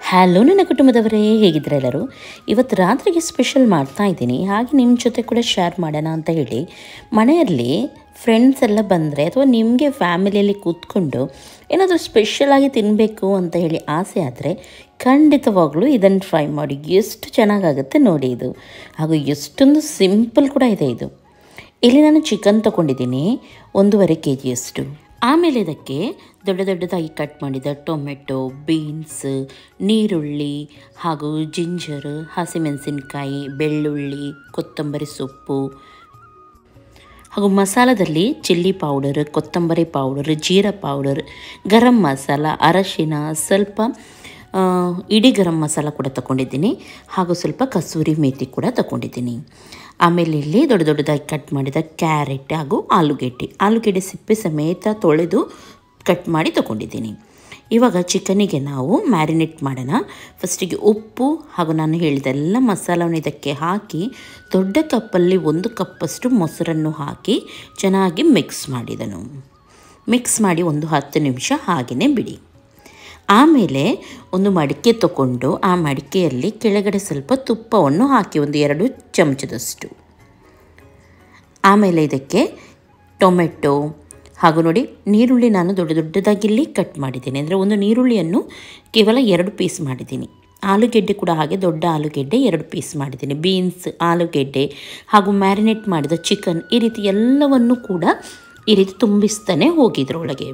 hello ನನ್ನ ಕುಟುಂಬದವರೇ ಹೇಗಿದ್ರೆ ಎಲ್ಲರೂ ಇವತ್ತು ರಾತ್ರಿಗೆ ಸ್ಪೆಷಲ್ ಮಾಡ್ತಾ ಇದ್ದೀನಿ ಹಾಗೆ ನಿಮ್ಮ ಜೊತೆ ಕೂಡ ಶೇರ್ ಮಾಡೋಣ ಅಂತ ಹೇಳಿ ಮನೆಯಲ್ಲಿ ಫ್ರೆಂಡ್ಸ್ ಎಲ್ಲ ಬಂದರೆ ಅಥವಾ ನಿಮಗೆ ಫ್ಯಾಮಿಲಿಯಲ್ಲಿ ಕೂತ್ಕೊಂಡು ಏನಾದರೂ ಸ್ಪೆಷಲಾಗಿ ತಿನ್ನಬೇಕು ಅಂತ ಹೇಳಿ ಆಸೆ ಆದರೆ ಖಂಡಿತವಾಗ್ಲೂ ಇದನ್ನು ಟ್ರೈ ಮಾಡಿ ಎಷ್ಟು ಚೆನ್ನಾಗಾಗುತ್ತೆ ನೋಡಿ ಇದು ಹಾಗೂ ಎಷ್ಟೊಂದು ಸಿಂಪಲ್ ಕೂಡ ಇದೆ ಇದು ಇಲ್ಲಿ ನಾನು ಚಿಕನ್ ತೊಗೊಂಡಿದ್ದೀನಿ ಒಂದೂವರೆ ಕೆ ಜಿಯಷ್ಟು ಆಮೇಲೆ ಇದಕ್ಕೆ ದೊಡ್ಡ ದೊಡ್ಡದಾಗಿ ಕಟ್ ಮಾಡಿದ ಟೊಮೆಟೊ ಬೀನ್ಸ್ ನೀರುಳ್ಳಿ ಹಾಗೂ ಜಿಂಜರ್ ಹಸಿಮೆಣಸಿನ್ಕಾಯಿ ಬೆಳ್ಳುಳ್ಳಿ ಕೊತ್ತಂಬರಿ ಸೊಪ್ಪು ಹಾಗೂ ಮಸಾಲದಲ್ಲಿ ಚಿಲ್ಲಿ ಪೌಡರ್ ಕೊತ್ತಂಬರಿ ಪೌಡರ್ ಜೀರಾ ಪೌಡರ್ ಗರಂ ಮಸಾಲ ಅರಶಿನ ಸ್ವಲ್ಪ ಆ, ಇಡೀ ಗರಂ ಮಸಾಲ ಕೂಡ ತಗೊಂಡಿದ್ದೀನಿ ಹಾಗೂ ಸ್ವಲ್ಪ ಕಸೂರಿ ಮೇಥಿ ಕೂಡ ತಗೊಂಡಿದ್ದೀನಿ ಆಮೇಲೆ ಇಲ್ಲಿ ದೊಡ್ಡ ದೊಡ್ಡದಾಗಿ ಕಟ್ ಮಾಡಿದ ಕ್ಯಾರೆಟ್ ಹಾಗೂ ಆಲೂಗೆಡ್ಡೆ ಆಲೂಗೆಡ್ಡೆ ಸಿಪ್ಪೆ ಸಮೇತ ತೊಳೆದು ಕಟ್ ಮಾಡಿ ತಗೊಂಡಿದ್ದೀನಿ ಇವಾಗ ಚಿಕನಿಗೆ ನಾವು ಮ್ಯಾರಿನೇಟ್ ಮಾಡೋಣ ಫಸ್ಟಿಗೆ ಉಪ್ಪು ಹಾಗೂ ನಾನು ಹೇಳಿದ ಎಲ್ಲ ಮಸಾಲವನ್ನು ಇದಕ್ಕೆ ಹಾಕಿ ದೊಡ್ಡ ಕಪ್ಪಲ್ಲಿ ಒಂದು ಕಪ್ಪಷ್ಟು ಮೊಸರನ್ನು ಹಾಕಿ ಚೆನ್ನಾಗಿ ಮಿಕ್ಸ್ ಮಾಡಿದನು ಮಿಕ್ಸ್ ಮಾಡಿ ಒಂದು ಹತ್ತು ನಿಮಿಷ ಹಾಗೆಯೇ ಬಿಡಿ ಆಮೇಲೆ ಒಂದು ಮಡಿಕೆ ತಗೊಂಡು ಆ ಮಡಿಕೆಯಲ್ಲಿ ಕೆಳಗಡೆ ಸ್ವಲ್ಪ ತುಪ್ಪವನ್ನು ಹಾಕಿ ಒಂದು ಎರಡು ಚಮಚದಷ್ಟು ಆಮೇಲೆ ಇದಕ್ಕೆ ಟೊಮೆಟೊ ಹಾಗೂ ನೋಡಿ ನೀರುಳ್ಳಿ ನಾನು ದೊಡ್ಡ ದೊಡ್ಡದಾಗಿ ಇಲ್ಲಿ ಕಟ್ ಮಾಡಿದ್ದೀನಿ ಅಂದರೆ ಒಂದು ನೀರುಳ್ಳಿಯನ್ನು ಕೇವಲ ಎರಡು ಪೀಸ್ ಮಾಡಿದ್ದೀನಿ ಆಲೂಗೆಡ್ಡೆ ಕೂಡ ಹಾಗೆ ದೊಡ್ಡ ಆಲೂಗೆಡ್ಡೆ ಎರಡು ಪೀಸ್ ಮಾಡಿದ್ದೀನಿ ಬೀನ್ಸ್ ಆಲೂಗೆಡ್ಡೆ ಹಾಗೂ ಮ್ಯಾರಿನೇಟ್ ಮಾಡಿದ ಚಿಕನ್ ಈ ರೀತಿ ಎಲ್ಲವನ್ನು ಕೂಡ ಈ ರೀತಿ ತುಂಬಿಸ್ತಾನೆ ಹೋಗಿದ್ರೊಳಗೆ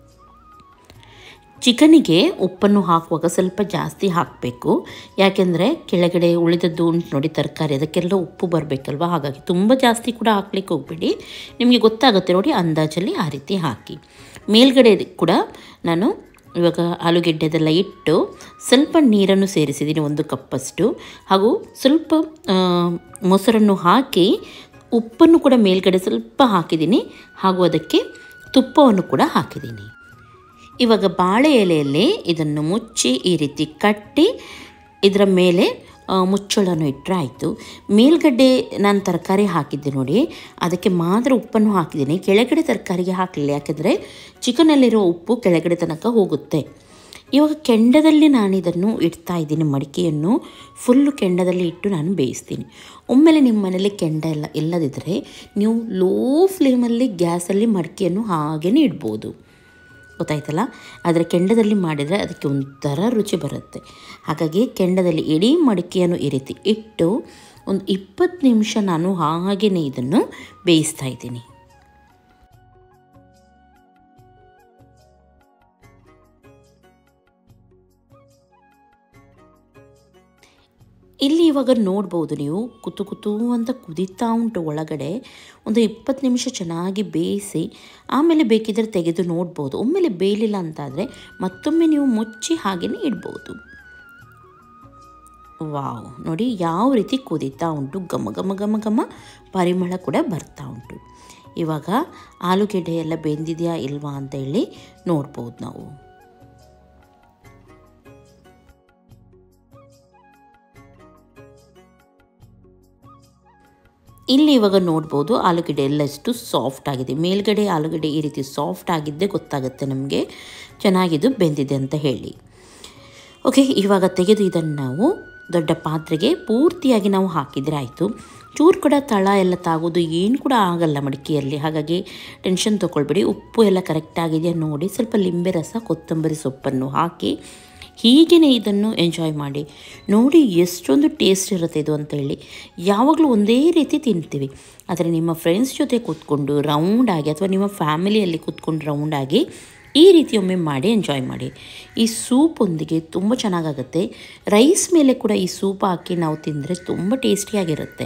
ಚಿಕನಿಗೆ ಉಪ್ಪನ್ನು ಹಾಕುವಾಗ ಸ್ವಲ್ಪ ಜಾಸ್ತಿ ಹಾಕಬೇಕು ಯಾಕೆಂದರೆ ಕೆಳಗಡೆ ಉಳಿದದ್ದು ಉಂಟು ನೋಡಿ ತರಕಾರಿ ಅದಕ್ಕೆಲ್ಲ ಉಪ್ಪು ಬರಬೇಕಲ್ವ ಹಾಗಾಗಿ ತುಂಬ ಜಾಸ್ತಿ ಕೂಡ ಹಾಕ್ಲಿಕ್ಕೆ ಹೋಗ್ಬೇಡಿ ನಿಮಗೆ ಗೊತ್ತಾಗುತ್ತೆ ನೋಡಿ ಅಂದಾಜಲ್ಲಿ ಆ ರೀತಿ ಹಾಕಿ ಮೇಲ್ಗಡೆ ಕೂಡ ನಾನು ಇವಾಗ ಆಲೂಗೆಡ್ಡೆದೆಲ್ಲ ಇಟ್ಟು ಸ್ವಲ್ಪ ನೀರನ್ನು ಸೇರಿಸಿದ್ದೀನಿ ಒಂದು ಕಪ್ಪಷ್ಟು ಹಾಗೂ ಸ್ವಲ್ಪ ಆ, ಮೊಸರನ್ನು ಹಾಕಿ ಉಪ್ಪನ್ನು ಕೂಡ ಮೇಲ್ಗಡೆ ಸ್ವಲ್ಪ ಹಾಕಿದ್ದೀನಿ ಹಾಗೂ ಅದಕ್ಕೆ ತುಪ್ಪವನ್ನು ಕೂಡ ಹಾಕಿದ್ದೀನಿ ಇವಾಗ ಬಾಳೆ ಎಲೆಯಲ್ಲಿ ಇದನ್ನು ಮುಚ್ಚಿ ಈ ರೀತಿ ಕಟ್ಟಿ ಇದರ ಮೇಲೆ ಆ, ಮುಚ್ಚಳನ್ನು ಇಟ್ಟರೆ ಆಯಿತು ಮೇಲ್ಗಡೆ ನಾನು ತರಕಾರಿ ಹಾಕಿದ್ದೆ ನೋಡಿ ಅದಕ್ಕೆ ಮಾತ್ರ ಉಪ್ಪನ್ನು ಹಾಕಿದ್ದೀನಿ ಕೆಳಗಡೆ ತರಕಾರಿಗೆ ಹಾಕಲಿಲ್ಲ ಯಾಕೆಂದರೆ ಚಿಕನಲ್ಲಿರೋ ಉಪ್ಪು ಕೆಳಗಡೆ ತನಕ ಹೋಗುತ್ತೆ ಇವಾಗ ಕೆಂಡದಲ್ಲಿ ನಾನು ಇದನ್ನು ಇಡ್ತಾ ಇದ್ದೀನಿ ಮಡಿಕೆಯನ್ನು ಫುಲ್ಲು ಕೆಂಡದಲ್ಲಿ ಇಟ್ಟು ನಾನು ಬೇಯಿಸ್ತೀನಿ ಒಮ್ಮೆಲೆ ನಿಮ್ಮ ಮನೇಲಿ ಕೆಂಡ ಎಲ್ಲ ಇಲ್ಲದಿದ್ದರೆ ನೀವು ಲೋ ಫ್ಲೇಮಲ್ಲಿ ಗ್ಯಾಸಲ್ಲಿ ಮಡಿಕೆಯನ್ನು ಹಾಗೇ ಇಡ್ಬೋದು ಗೊತ್ತಾಯ್ತಲ್ಲ ಆದರೆ ಕೆಂಡದಲ್ಲಿ ಮಾಡಿದರೆ ಅದಕ್ಕೆ ಒಂಥರ ರುಚಿ ಬರುತ್ತೆ ಹಾಗಾಗಿ ಕೆಂಡದಲ್ಲಿ ಇಡೀ ಮಡಿಕೆಯನ್ನು ಈ ರೀತಿ ಇಟ್ಟು ಒಂದು ಇಪ್ಪತ್ತು ನಿಮಿಷ ನಾನು ಹಾಗೆಯೇ ಇದನ್ನು ಬೇಯಿಸ್ತಾ ಇದ್ದೀನಿ ಇಲ್ಲಿ ಇವಾಗ ನೋಡ್ಬೋದು ನೀವು ಕುತು ಕುತು ಅಂತ ಕುದೀತಾ ಉಂಟು ಒಳಗಡೆ ಒಂದು ಇಪ್ಪತ್ತು ನಿಮಿಷ ಚೆನ್ನಾಗಿ ಬೇಯಿಸಿ ಆಮೇಲೆ ಬೇಕಿದ್ರೆ ತೆಗೆದು ನೋಡ್ಬೋದು ಒಮ್ಮೆಲೆ ಬೇಯಲಿಲ್ಲ ಅಂತಾದರೆ ಮತ್ತೊಮ್ಮೆ ನೀವು ಮುಚ್ಚಿ ಹಾಗೆಯೇ ಇಡ್ಬೋದು ವಾವ್ ನೋಡಿ ಯಾವ ರೀತಿ ಕುದೀತಾ ಉಂಟು ಘಮ ಘಮ ಘಮ ಘಮ ಪರಿಮಳ ಕೂಡ ಬರ್ತಾ ಉಂಟು ಇವಾಗ ಆಲೂಗೆಡ್ಡೆ ಎಲ್ಲ ಬೆಂದಿದೆಯಾ ಇಲ್ವಾ ಅಂತ ಹೇಳಿ ನೋಡ್ಬೋದು ನಾವು ಇಲ್ಲಿ ಇವಾಗ ನೋಡ್ಬೋದು ಆಲೂಗಡ್ಡೆ ಎಲ್ಲ ಎಷ್ಟು ಸಾಫ್ಟ್ ಆಗಿದೆ ಮೇಲ್ಗಡೆ ಆಲೂಗಡ್ಡೆ ಈ ರೀತಿ ಸಾಫ್ಟ್ ಆಗಿದ್ದೇ ಗೊತ್ತಾಗುತ್ತೆ ನಮಗೆ ಚೆನ್ನಾಗಿದ್ದು ಬೆಂದಿದೆ ಅಂತ ಹೇಳಿ ಓಕೆ ಇವಾಗ ತೆಗೆದು ಇದನ್ನು ನಾವು ದೊಡ್ಡ ಪಾತ್ರೆಗೆ ಪೂರ್ತಿಯಾಗಿ ನಾವು ಹಾಕಿದರೆ ಆಯಿತು ಚೂರು ಕೂಡ ತಳ ಎಲ್ಲ ತಾಗೋದು ಏನು ಕೂಡ ಆಗಲ್ಲ ಮಡಿಕೆಯಲ್ಲಿ ಹಾಗಾಗಿ ಟೆನ್ಷನ್ ತೊಗೊಳ್ಬೇಡಿ ಉಪ್ಪು ಎಲ್ಲ ಕರೆಕ್ಟ್ ಆಗಿದೆಯಾ ನೋಡಿ ಸ್ವಲ್ಪ ಲಿಂಬೆ ರಸ ಕೊತ್ತಂಬರಿ ಸೊಪ್ಪನ್ನು ಹಾಕಿ ಹೀಗೇ ಇದನ್ನು ಎಂಜಾಯ್ ಮಾಡಿ ನೋಡಿ ಎಷ್ಟೊಂದು ಟೇಸ್ಟ್ ಇರುತ್ತೆ ಇದು ಅಂತ ಹೇಳಿ ಯಾವಾಗಲೂ ಒಂದೇ ರೀತಿ ತಿಂತೀವಿ ಆದರೆ ನಿಮ್ಮ ಫ್ರೆಂಡ್ಸ್ ಜೊತೆ ಕೂತ್ಕೊಂಡು ರೌಂಡಾಗಿ ಅಥವಾ ನಿಮ್ಮ ಫ್ಯಾಮಿಲಿಯಲ್ಲಿ ಕೂತ್ಕೊಂಡು ರೌಂಡಾಗಿ ಈ ರೀತಿ ಒಮ್ಮೆ ಮಾಡಿ ಎಂಜಾಯ್ ಮಾಡಿ ಈ ಸೂಪೊಂದಿಗೆ ತುಂಬ ಚೆನ್ನಾಗಾಗುತ್ತೆ ರೈಸ್ ಮೇಲೆ ಕೂಡ ಈ ಸೂಪ್ ಹಾಕಿ ನಾವು ತಿಂದರೆ ತುಂಬ ಟೇಸ್ಟಿಯಾಗಿರುತ್ತೆ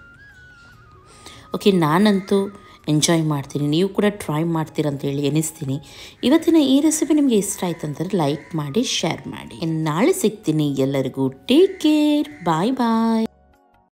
ಓಕೆ ನಾನಂತೂ ಎಂಜಾಯ್ ಮಾಡ್ತೀನಿ ನೀವು ಕೂಡ ಟ್ರೈ ಮಾಡ್ತೀರ ಅಂತ ಹೇಳಿ ಎನಿಸ್ತೀನಿ ಇವತ್ತಿನ ಈ ರೆಸಿಪಿ ನಿಮಗೆ ಇಷ್ಟ ಆಯ್ತು ಅಂತಂದರೆ ಲೈಕ್ ಮಾಡಿ ಶೇರ್ ಮಾಡಿ ಇನ್ನು ನಾಳೆ ಸಿಗ್ತೀನಿ ಎಲ್ಲರಿಗೂ ಟೇಕ್ ಕೇರ್ ಬಾಯ್ ಬಾಯ್